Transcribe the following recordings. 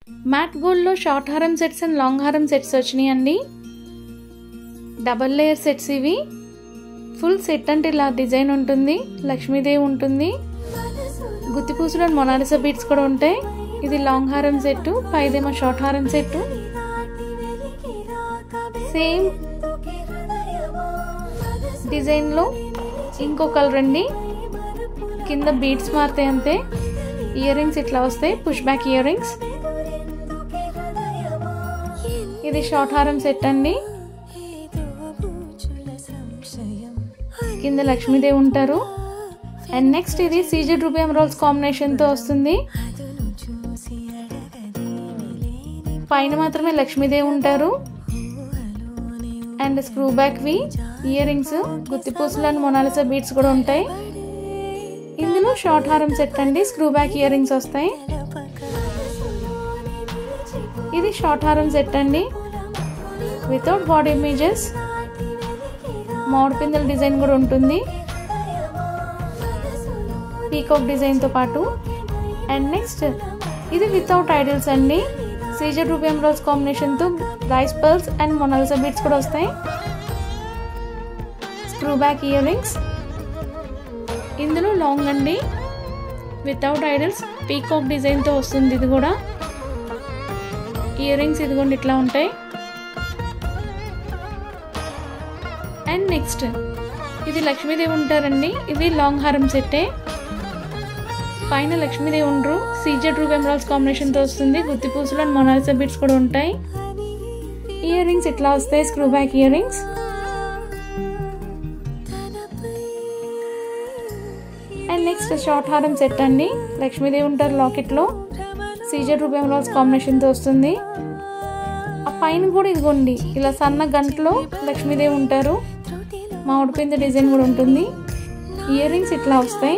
mat గోల్డ్లో short హారం sets and long హారం సెట్స్ వచ్చినాయి అండి డబల్ లేయర్ సెట్స్ ఇవి ఫుల్ సెట్ అంటే ఇలా డిజైన్ ఉంటుంది లక్ష్మీదేవి ఉంటుంది గుత్తిపూసలు అండ్ మొనాలిసా బీట్స్ కూడా ఉంటాయి ఇది లాంగ్ హారం సెట్ పైదేమో షార్ట్ హారం సెట్ సేమ్ డిజైన్లో ఇంకో కలర్ అండి కింద బీడ్స్ మారుతాయి అంతే ఇయర్ రింగ్స్ ఇట్లా వస్తాయి పుష్ బ్యాక్ ఇయర్ రింగ్స్ ఇది షార్ట్ హారం సెట్ అండి కింద లక్ష్మీదేవి ఉంటారు అండ్ నెక్స్ట్ ఇది సీజెడ్ రూపీ ఎమరాల్స్ కాంబినేషన్తో వస్తుంది పైన మాత్రమే లక్ష్మీదేవి ఉంటారు అండ్ స్క్రూ బ్యాక్వి ఇయర్ రింగ్స్ గుత్తిపూసలు అండ్ మొనాలిసా బీట్స్ కూడా ఉంటాయి ఇందులో షార్ట్ హారం సెట్ అండి స్క్రూ బ్యాక్ ఇయర్ రింగ్స్ వస్తాయి ఇది షార్ట్ హారం సెట్ అండి వితౌట్ బాడీ ఇమేజెస్ మామిడి పిందెల డిజైన్ కూడా ఉంటుంది పీకాక్ డిజైన్తో పాటు అండ్ నెక్స్ట్ ఇది వితౌట్ ఐడల్స్ అండి సీజర్ రూపీ ఎంబ్రాల్స్ కాంబినేషన్తో rice pearls and Mona Lisa beads కూడా వస్తాయి స్క్రూ బ్యాక్ ఇయర్ రింగ్స్ ఇందులో లాంగ్ అండి వితౌట్ ఐడల్స్ పీకాక్ డిజైన్తో వస్తుంది ఇది కూడా ఇయర్ రింగ్స్ ఇదిగోండి ఇట్లా ఉంటాయి అండ్ నెక్స్ట్ ఇది లక్ష్మీదేవి ఉంటారండి ఇది లాంగ్ హారం సెట్టే పైన లక్ష్మీదేవి ఉండరు సీజెడ్ రూప్ ఎమరాల్స్ కాంబినేషన్తో వస్తుంది గుత్తి పూసలు అండ్ మొనాలిసా బిట్స్ కూడా ఉంటాయి ఇయర్ రింగ్స్ ఇట్లా వస్తాయి screw back earrings and next short హారం సెట్ అండి లక్ష్మీదేవి ఉంటారు లాకెట్లో సీజెడ్ రూప్ ఎమరాల్స్ కాంబినేషన్తో వస్తుంది ఆ పైన కూడా ఇదిగోండి ఇలా సన్న గంటలో లక్ష్మీదేవి ఉంటారు మామిడి పిండి డిజైన్ కూడా ఉంటుంది ఇయర్ రింగ్స్ ఇట్లా వస్తాయి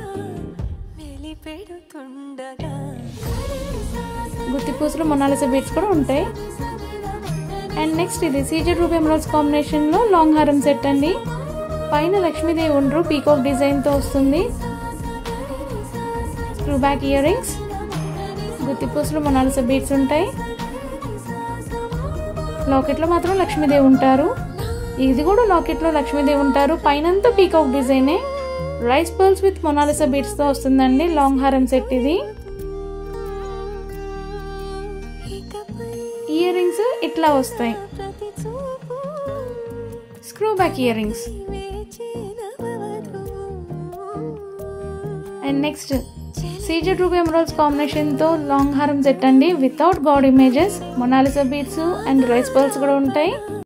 గుత్తిపూసలు మొనాలిసా బీట్స్ కూడా ఉంటాయి అండ్ నెక్స్ట్ ఇది సీజెడ్ రూప్ ఎమరాల్స్ కాంబినేషన్లో లాంగ్ హారం సెట్ అండి పైన లక్ష్మీదేవి ఉండరు పీకాక్ డిజైన్తో వస్తుంది స్క్రూ బ్యాక్ ఇయర్ రింగ్స్ గుత్తిపూసలు మొనాలిసా బీట్స్ ఉంటాయి లాకెట్లో మాత్రం లక్ష్మీదేవి ఉంటారు ఇది కూడా లాకెట్లో లక్ష్మీదేవి ఉంటారు పైనంతా పీకాక్ డిజైనే రైస్ పర్ల్స్ విత్ మొనాలిసా బీట్స్తో వస్తుందండి లాంగ్ హారం సెట్ ఇది ఇయర్ రింగ్స్ ఇట్లా వస్తాయి screw back earrings and next CZ ruby emeralds కాంబినేషన్తో లాంగ్ హారం సెట్ అండి without god images Mona Lisa beads and rice pearls కూడా ఉంటాయి